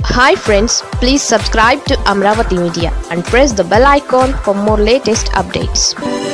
hi friends please subscribe to Amaravati media and press the bell icon for more latest updates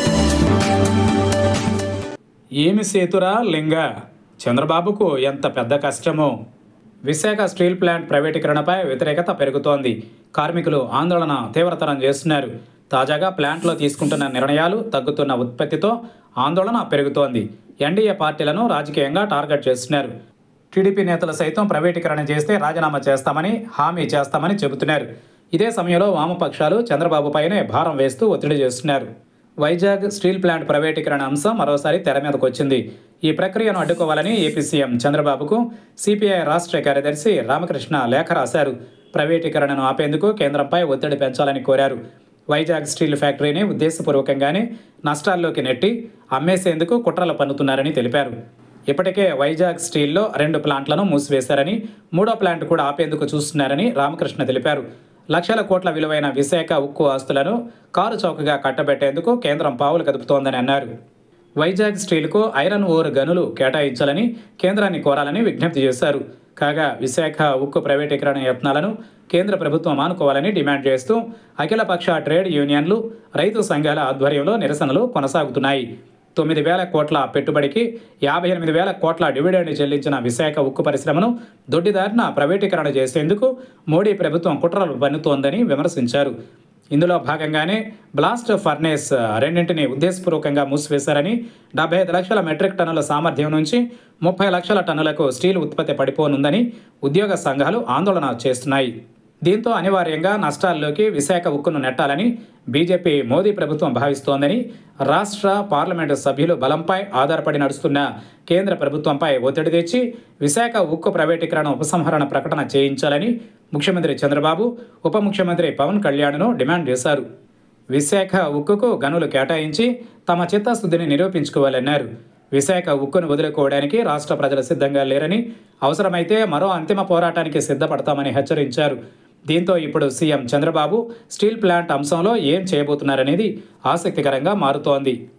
ఏమి సేతురా లింగ చంద్రబాబుకు ఎంత పెద్ద కష్టమో విశాఖ స్టీల్ ప్లాంట్ ప్రైవేటీకరణపై వ్యతిరేకత పెరుగుతోంది కార్మికులు ఆందోళన తీవ్రతరం చేస్తున్నారు తాజాగా ప్లాంట్లో తీసుకుంటున్న నిర్ణయాలు తగ్గుతున్న ఉత్పత్తితో ఆందోళన పెరుగుతోంది ఎన్డీఏ పార్టీలను రాజకీయంగా టార్గెట్ చేస్తున్నారు టీడీపీ నేతలు సైతం ప్రైవేటీకరణ చేస్తే రాజీనామా చేస్తామని హామీ చేస్తామని చెబుతున్నారు ఇదే సమయంలో వామపక్షాలు చంద్రబాబుపైనే భారం వేస్తూ ఒత్తిడి చేస్తున్నారు వైజాగ్ స్టీల్ ప్లాంట్ ప్రైవేటీకరణ అంశం మరోసారి తెర మీదకు వచ్చింది ఈ ప్రక్రియను అడ్డుకోవాలని ఏపీ సీఎం చంద్రబాబుకు సిపిఐ రాష్ట్ర కార్యదర్శి రామకృష్ణ లేఖ రాశారు ప్రైవేటీకరణను ఆపేందుకు కేంద్రంపై ఒత్తిడి పెంచాలని కోరారు వైజాగ్ స్టీల్ ఫ్యాక్టరీని ఉద్దేశపూర్వకంగానే నష్టాల్లోకి నెట్టి అమ్మేసేందుకు కుట్రలు పన్నుతున్నారని తెలిపారు ఇప్పటికే వైజాగ్ స్టీల్లో రెండు ప్లాంట్లను మూసివేశారని మూడో ప్లాంట్ కూడా ఆపేందుకు చూస్తున్నారని రామకృష్ణ తెలిపారు లక్షల కోట్ల విలువైన విశాఖ ఉక్కు ఆస్తులను కారు చౌకగా కట్టబెట్టేందుకు కేంద్రం పావులు కదుపుతోందని అన్నారు వైజాగ్ స్టీల్కు ఐరన్ ఓర్ గనులు కేటాయించాలని కేంద్రాన్ని కోరాలని విజ్ఞప్తి చేశారు కాగా విశాఖ ఉక్కు ప్రైవేటీకరణ యత్నాలను కేంద్ర ప్రభుత్వం మానుకోవాలని డిమాండ్ చేస్తూ అఖిలపక్ష ట్రేడ్ యూనియన్లు రైతు సంఘాల ఆధ్వర్యంలో నిరసనలు కొనసాగుతున్నాయి తొమ్మిది వేల కోట్ల పెట్టుబడికి యాభై ఎనిమిది వేల కోట్ల డివిడెండ్ చెల్లించిన విశాఖ ఉక్కు పరిశ్రమను దొడ్డిదారిన ప్రైవేటీకరణ చేసేందుకు మోడీ ప్రభుత్వం కుట్రలు పన్నుతోందని విమర్శించారు ఇందులో భాగంగానే బ్లాస్ట్ ఫర్నేస్ రెండింటిని ఉద్దేశపూర్వకంగా మూసివేశారని డెబ్బై ఐదు లక్షల మెట్రిక్ టన్నుల సామర్థ్యం నుంచి ముప్పై లక్షల టన్నులకు స్టీల్ ఉత్పత్తి పడిపోనుందని ఉద్యోగ సంఘాలు ఆందోళన చేస్తున్నాయి దీంతో అనివార్యంగా నష్టాల్లోకి విశాఖ ఉక్కును నెట్టాలని బీజేపీ మోదీ ప్రభుత్వం భావిస్తోందని రాష్ట్ర పార్లమెంటు సభ్యులు బలంపై ఆధారపడి నడుస్తున్న కేంద్ర ప్రభుత్వంపై ఒత్తిడి తెచ్చి విశాఖ ఉక్కు ప్రైవేటీకరణ ఉపసంహరణ ప్రకటన చేయించాలని ముఖ్యమంత్రి చంద్రబాబు ఉప ముఖ్యమంత్రి పవన్ కళ్యాణ్ను డిమాండ్ చేశారు విశాఖ ఉక్కుకు గనులు కేటాయించి తమ చిత్తశుద్ధిని నిరూపించుకోవాలన్నారు విశాఖ ఉక్కును వదులుకోవడానికి రాష్ట్ర ప్రజలు సిద్ధంగా లేరని అవసరమైతే మరో అంతిమ పోరాటానికి సిద్ధపడతామని హెచ్చరించారు దీంతో ఇప్పుడు సీఎం చంద్రబాబు స్టీల్ ప్లాంట్ అంశంలో ఏం చేయబోతున్నారనేది ఆసక్తికరంగా మారుతోంది